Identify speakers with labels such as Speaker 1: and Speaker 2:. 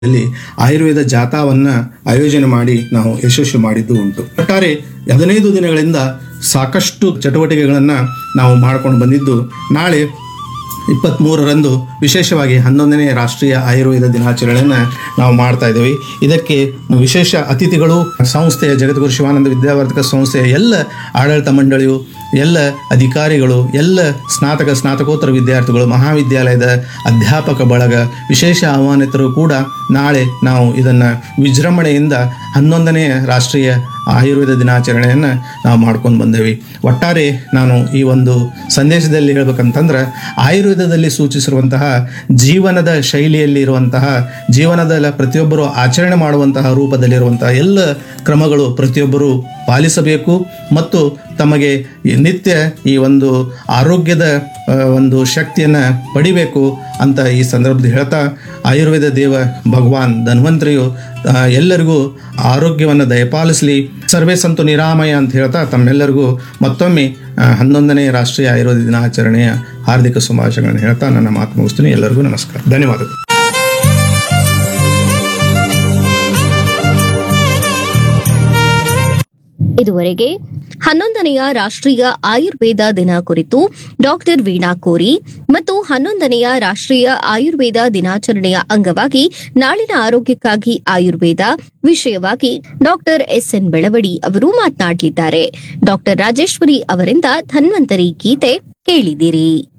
Speaker 1: ದಲ್ಲಿ ಆಯುರ್ವೇದ ಜಾಥಾವನ್ನ ಆಯೋಜನೆ ಮಾಡಿ ನಾವು ಯಶಸ್ವಿ ಮಾಡಿದ್ದು ಉಂಟು ಒಟ್ಟಾರೆ ಹದಿನೈದು ದಿನಗಳಿಂದ ಸಾಕಷ್ಟು ಚಟುವಟಿಕೆಗಳನ್ನು ನಾವು ಮಾಡ್ಕೊಂಡು ಬಂದಿದ್ದು ನಾಳೆ ಇಪ್ಪತ್ತ್ಮೂರರಂದು ವಿಶೇಷವಾಗಿ ಹನ್ನೊಂದನೇ ರಾಷ್ಟ್ರೀಯ ಆಯುರ್ವೇದ ದಿನಾಚರಣೆಯನ್ನು ನಾವು ಮಾಡ್ತಾ ಇದ್ದೇವೆ ಇದಕ್ಕೆ ವಿಶೇಷ ಅತಿಥಿಗಳು ಸಂಸ್ಥೆಯ ಜಗದ್ಗುರು ಶಿವಾನಂದ ವಿದ್ಯಾವರ್ಧಕ ಸಂಸ್ಥೆಯ ಎಲ್ಲ ಆಡಳಿತ ಮಂಡಳಿಯು ಎಲ್ಲ ಅಧಿಕಾರಿಗಳು ಎಲ್ಲ ಸ್ನಾತಕ ಸ್ನಾತಕೋತ್ತರ ವಿದ್ಯಾರ್ಥಿಗಳು ಮಹಾವಿದ್ಯಾಲಯದ ಅಧ್ಯಾಪಕ ಬಳಗ ವಿಶೇಷ ಆಹ್ವಾನಿತರು ಕೂಡ ನಾಳೆ ನಾವು ಇದನ್ನು ವಿಜೃಂಭಣೆಯಿಂದ ಹನ್ನೊಂದನೇ ರಾಷ್ಟ್ರೀಯ ಆಯುರ್ವೇದ ದಿನಾಚರಣೆಯನ್ನು ನಾವು ಮಾಡ್ಕೊಂಡು ಬಂದೇವಿ ಒಟ್ಟಾರೆ ನಾನು ಈ ಒಂದು ಸಂದೇಶದಲ್ಲಿ ಹೇಳ್ಬೇಕಂತಂದ್ರೆ ಆಯುರ್ವೇದದಲ್ಲಿ ಸೂಚಿಸಿರುವಂತಹ ಜೀವನದ ಶೈಲಿಯಲ್ಲಿ ಇರುವಂತಹ ಜೀವನದ ಪ್ರತಿಯೊಬ್ಬರು ಆಚರಣೆ ಮಾಡುವಂತಹ ರೂಪದಲ್ಲಿರುವಂತಹ ಎಲ್ಲ ಕ್ರಮಗಳು ಪ್ರತಿಯೊಬ್ಬರು ಪಾಲಿಸಬೇಕು ಮತ್ತು ತಮಗೆ ಈ ನಿತ್ಯ ಈ ಒಂದು ಆರೋಗ್ಯದ ಆ, ಒಂದು ಶಕ್ತಿಯನ್ನು ಪಡಿಬೇಕು ಅಂತ ಈ ಸಂದರ್ಭದಲ್ಲಿ ಹೇಳ್ತಾ ಆಯುರ್ವೇದ ದೇವ ಭಗವಾನ್ ಧನ್ವಂತರಿಯು ಆ, ಎಲ್ಲರಿಗೂ ಆರೋಗ್ಯವನ್ನು ದಯಪಾಲಿಸಲಿ ಸರ್ವೇ ಸಂತು ನಿರಾಮಯ ಅಂತ ಹೇಳ್ತಾ ತಮ್ಮೆಲ್ಲರಿಗೂ ಮತ್ತೊಮ್ಮೆ ಆ, ಹನ್ನೊಂದನೇ ರಾಷ್ಟ್ರೀಯ ಆಯುರ್ವೇದ ದಿನಾಚರಣೆಯ ಹಾರ್ದಿಕ ಶುಭಾಶಯಗಳನ್ನು ಹೇಳ್ತಾ ನನ್ನ ಮಾತು ಮುಗಿಸ್ತೀನಿ ಎಲ್ಲರಿಗೂ ನಮಸ್ಕಾರ ಧನ್ಯವಾದಗಳು
Speaker 2: ಇದುವರೆಗೆ ಹನ್ನೊಂದನೆಯ ರಾಷ್ಟ್ರೀಯ ಆಯುರ್ವೇದ ದಿನ ಕುರಿತು ಡಾಕ್ಟರ್ ವೀಣಾ ಕೋರಿ ಮತ್ತು ಹನ್ನೊಂದನೆಯ ರಾಷ್ಟ್ರೀಯ ಆಯುರ್ವೇದ ದಿನಾಚರಣೆಯ ಅಂಗವಾಗಿ ನಾಳಿನ ಆರೋಗ್ಯಕ್ಕಾಗಿ ಆಯುರ್ವೇದ ವಿಷಯವಾಗಿ ಡಾಕ್ಟರ್ ಎಸ್ ಎನ್ ಬೆಳವಡಿ ಅವರು ಮಾತನಾಡಿದ್ದಾರೆ ಡಾಕ್ಟರ್ ರಾಜೇಶ್ವರಿ ಅವರಿಂದ ಧನ್ವಂತರಿ ಗೀತೆ ಕೇಳಿದಿರಿ